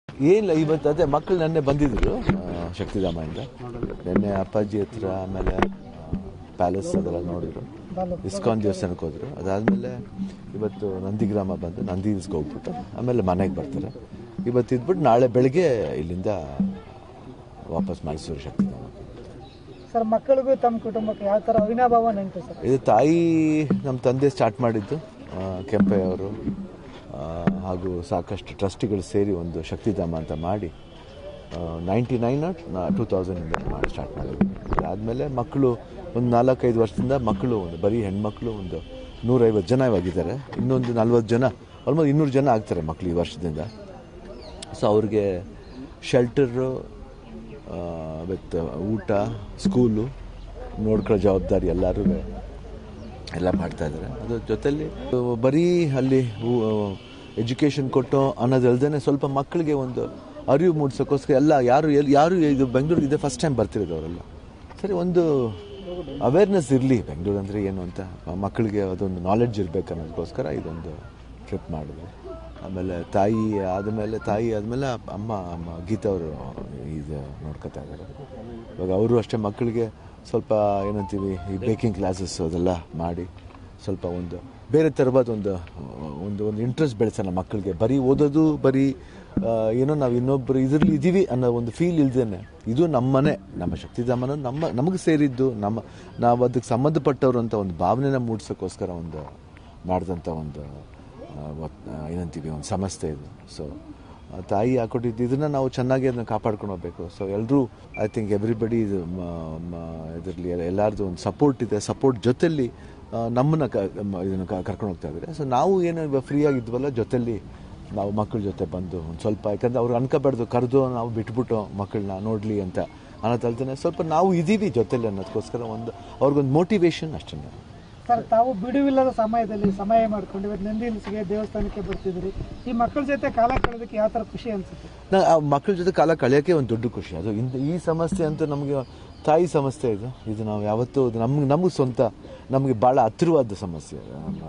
ಏನಿಲ್ಲ ಇವತ್ತು ಅದೇ ಮಕ್ಕಳು ನೆನ್ನೆ ಬಂದಿದ್ರು ಆ, ಶಕ್ತಿಧಾಮದಿಂದ ನೆನ್ನೆ ಅಪ್ಪಾಜಿ ಹತ್ರ ಆಮೇಲೆ ಪ್ಯಾಲೇಸ್ ಅದೆಲ್ಲ ನೋಡಿದ್ರು ಇಸ್ಕಾನ್ ದೇವಸ್ಥಾನಕ್ಕೆ ಹೋದ್ರು ಅದಾದಮೇಲೆ ಇವತ್ತು ನಂದಿಗ್ರಾಮ ಬಂದು ನಂದಿ ಹಿಲ್ಸ್ಗೆ ಹೋಗ್ಬಿಟ್ಟು ಆಮೇಲೆ ಮನೆಗೆ ಬರ್ತಾರೆ ಇವತ್ತು ಇದ್ಬಿಟ್ಟು ನಾಳೆ ಬೆಳಗ್ಗೆ ಇಲ್ಲಿಂದ ವಾಪಸ್ ಮೈಸೂರು ಶಕ್ತಿಧಾಮ ಸರ್ ಮಕ್ಕಳಿಗೂ ತಮ್ಮ ಕುಟುಂಬಕ್ಕೆ ಯಾವ ಥರ ಅವಿನಾಭಾವ ನೆಂಟು ಸರ್ ಇದು ತಾಯಿ ನಮ್ಮ ತಂದೆ ಸ್ಟಾರ್ಟ್ ಮಾಡಿದ್ದು ಆ, ಕೆಂಪಯ್ಯವರು ಆ, ಹಾಗೂ ಸಾಕಷ್ಟು ಟ್ರಸ್ಟಿಗಳು ಸೇರಿ ಒಂದು ಶಕ್ತಿಧಾಮ ಅಂತ ಮಾಡಿ ನೈಂಟಿ ನೈನ್ ಟೂ ತೌಸಂಡಿಂದ ಮಾಡಿ ಸ್ಟಾರ್ಟ್ ಮಾಡಿದ್ವಿ ಅದಾದಮೇಲೆ ಮಕ್ಕಳು ಒಂದು ನಾಲ್ಕೈದು ವರ್ಷದಿಂದ ಮಕ್ಕಳು ಒಂದು ಬರೀ ಹೆಣ್ಮಕ್ಳು ಒಂದು ನೂರೈವತ್ತು ಜನ ಇವಾಗಿದ್ದಾರೆ ಇನ್ನೊಂದು ನಲ್ವತ್ತು ಜನ ಆಲ್ಮೋಸ್ಟ್ ಇನ್ನೂರು ಜನ ಆಗ್ತಾರೆ ಮಕ್ಕಳು ಈ ವರ್ಷದಿಂದ ಸೊ ಅವ್ರಿಗೆ ಶೆಲ್ಟರು ವಿತ್ ಊಟ ಸ್ಕೂಲು ನೋಡ್ಕೊಳ್ಳೋ ಜವಾಬ್ದಾರಿ ಎಲ್ಲರೂ ಎಲ್ಲ ಮಾಡ್ತಾ ಇದ್ದಾರೆ ಅದ್ರ ಜೊತೆಲಿ ಬರೀ ಅಲ್ಲಿ ಎಜುಕೇಷನ್ ಕೊಟ್ಟು ಅನ್ನೋದಲ್ದೇ ಸ್ವಲ್ಪ ಮಕ್ಕಳಿಗೆ ಒಂದು ಅರಿವು ಮೂಡಿಸೋಕ್ಕೋಸ್ಕರ ಎಲ್ಲ ಯಾರು ಎಲ್ಲಿ ಯಾರು ಇದು ಬೆಂಗಳೂರಿಗೆ ಇದೆ ಫಸ್ಟ್ ಟೈಮ್ ಬರ್ತಿರೋದು ಅವರೆಲ್ಲ ಸರಿ ಒಂದು ಅವೇರ್ನೆಸ್ ಇರಲಿ ಬೆಂಗಳೂರು ಅಂದರೆ ಏನು ಅಂತ ಮಕ್ಕಳಿಗೆ ಅದೊಂದು ನಾಲೆಡ್ಜ್ ಇರಬೇಕು ಅನ್ನೋದಕ್ಕೋಸ್ಕರ ಇದೊಂದು ಟ್ರಿಪ್ ಮಾಡಿದ್ವಿ ಆಮೇಲೆ ತಾಯಿ ಆದಮೇಲೆ ತಾಯಿ ಆದಮೇಲೆ ಅಮ್ಮ ಅಮ್ಮ ಗೀತಾ ಅವರು ಇದು ನೋಡ್ಕೊತಾ ಇದ್ದಾರೆ ಇವಾಗ ಅವರು ಅಷ್ಟೇ ಮಕ್ಕಳಿಗೆ ಸ್ವಲ್ಪ ಏನಂತೀವಿ ಈ ಬೇಕಿಂಗ್ ಕ್ಲಾಸಸ್ ಅದೆಲ್ಲ ಮಾಡಿ ಸ್ವಲ್ಪ ಒಂದು ಬೇರೆ ಥರವಾದ ಒಂದು ಒಂದು ಒಂದು ಇಂಟ್ರೆಸ್ಟ್ ಬೆಳೆಸೋಣ ಮಕ್ಕಳಿಗೆ ಬರೀ ಓದೋದು ಬರೀ ಆ, ಏನೋ ನಾವು ಇನ್ನೊಬ್ಬರು ಇದರಲ್ಲಿ ಇದ್ದೀವಿ ಅನ್ನೋ ಒಂದು ಫೀಲ್ ಇಲ್ದೇನೆ ಇದು ನಮ್ಮನೆ ನಮ್ಮ ಶಕ್ತಿಧಾಮನ ನಮ್ಮ ನಮಗೆ ಸೇರಿದ್ದು ನಮ್ಮ ನಾವು ಅದಕ್ಕೆ ಸಂಬಂಧಪಟ್ಟವರು ಅಂತ ಒಂದು ಭಾವನೆನ ಮೂಡ್ಸೋಕ್ಕೋಸ್ಕರ ಒಂದು ಮಾಡಿದಂಥ ಒಂದು ಆ, ಒತ್- ಆ, ಏನಂತೀವಿ ಒಂದು ಸಮಸ್ಯೆ ಇದು ಸೊ ತಾಯಿ ಹಾಕೊಟ್ಟಿದ್ದು ಇದನ್ನ ನಾವು ಚೆನ್ನಾಗಿ ಅದನ್ನ ಕಾಪಾಡ್ಕೊಂಡು ಹೋಗ್ಬೇಕು ಸೊ ಎಲ್ಲರೂ ಐ ಥಿಂಕ್ ಎವ್ರಿಬಡಿ ಇದು ಇದರಲ್ಲಿ ಎಲ್ಲರದು ಒಂದು ಸಪೋರ್ಟ್ ಇದೆ ಸಪೋರ್ಟ್ ಜೊತೆಲಿ ಆ, ನಮ್ಮನ್ನ ಕ- ಮ- ಇದನ್ನ ಕ- ಕರ್ಕೊಂಡು ಹೋಗ್ತಾ ಇದ್ದಾರೆ ಸೊ ನಾವು ಏನು ಇವಾಗ ಫ್ರೀ ಆಗಿದ್ವಲ್ಲ ಜೊತೆಲಿ ನಾವು ಮಕ್ಕಳ ಜೊತೆ ಬಂದು ಒಂದು ಸ್ವಲ್ಪ ಯಾಕಂದ್ರೆ ಅವ್ರು ಅನ್ಕೋಬಾರ್ದು ಕರೆದು ನಾವು ಬಿಟ್ಬಿಟ್ಟು ಮಕ್ಕಳನ್ನ ನೋಡಲಿ ಅಂತ ಅನ್ನೋದಲ್ದೇ ಸ್ವಲ್ಪ ನಾವು ಇದ್ದೀವಿ ಜೊತೆಲಿ ಅನ್ನೋದಕ್ಕೋಸ್ಕರ ಒಂದು ಅವ್ರಿಗೊಂದು ಮೋಟಿವೇಶನ್ ಅಷ್ಟೇ ಸರ್ ತಾವು ಬಿಡುವಿಲ್ಲದ ಸಮಯದಲ್ಲಿ ಸಮಯ ಮಾಡ್ಕೊಂಡು ಇವತ್ತು ನಂದಿ ಹಿಲ್ಸ್ಗೆ ದೇವಸ್ಥಾನಕ್ಕೆ ಬರ್ತಿದ್ರಿ ಈ ಮಕ್ಕಳ ಜೊತೆ ಕಾಲ ಕಳೆದಕ್ಕೆ ಯಾವ ಥರ ಖುಷಿ ಅನ್ಸುತ್ತೆ ನಾ ಆ ಮಕ್ಕಳ ಜೊತೆ ಕಾಲ ಕಳೆಯೋಕ್ಕೆ ಒಂದು ದೊಡ್ಡ ಖುಷಿ ಅದು ಇಂದ ಈ ಸಮಸ್ಯೆ ಅಂತೂ ನಮಗೆ ತಾಯಿ ಸಮಸ್ಯೆ ಇದು ಇದು ನಾವು ಯಾವತ್ತೂ ಇದು ನಮ್ಗೆ ನಮಗೆ ಸ್ವಂತ ನಮಗೆ ಭಾಳ ಹತ್ತಿರವಾದ ಸಮಸ್ಯೆ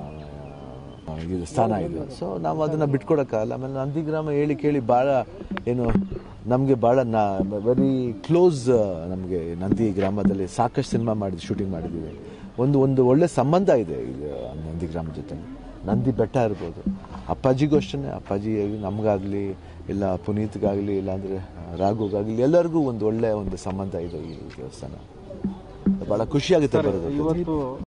ಆ, ಇದು ಸ್ಥಾನ ಇದು ಸೊ ನಾವು ಅದನ್ನು ಬಿಟ್ಕೊಡೋಕ್ಕಾಗಲ್ಲ ಆಮೇಲೆ ನಂದಿಗ್ರಾಮ ಹೇಳಿ ಕೇಳಿ ಭಾಳ ಏನು ನಮಗೆ ಭಾಳ ನಾ ವೆರಿ ಕ್ಲೋಸ್ ನಮಗೆ ನಂದಿ ಗ್ರಾಮದಲ್ಲಿ ಸಾಕಷ್ಟು ಸಿನಿಮಾ ಮಾಡಿ ಶೂಟಿಂಗ್ ಮಾಡಿದ್ದೀವಿ ಒಂದು ಒಂದು ಒಳ್ಳೆ ಸಂಬಂಧ ಇದೆ ಇದು ನಂದಿಗ್ರಾಮ ಜೊತೆ ನಂದಿ ಬೆಟ್ಟ ಇರ್ಬೋದು ಅಪ್ಪಾಜಿಗೂ ಅಷ್ಟೇ ಅಪ್ಪಾಜಿ ನಮಗಾಗಲಿ ಇಲ್ಲ ಪುನೀತ್ಗಾಗಲಿ ಇಲ್ಲಾಂದರೆ ರಾಘುಗಾಗಲಿ ಎಲ್ಲರಿಗೂ ಒಂದು ಒಳ್ಳೆ ಒಂದು ಸಂಬಂಧ ಇದೆ ಈ ದೇವಸ್ಥಾನ ಭಾಳ ಖುಷಿಯಾಗುತ್ತೆ ಬರೋದು ಇವತ್ತು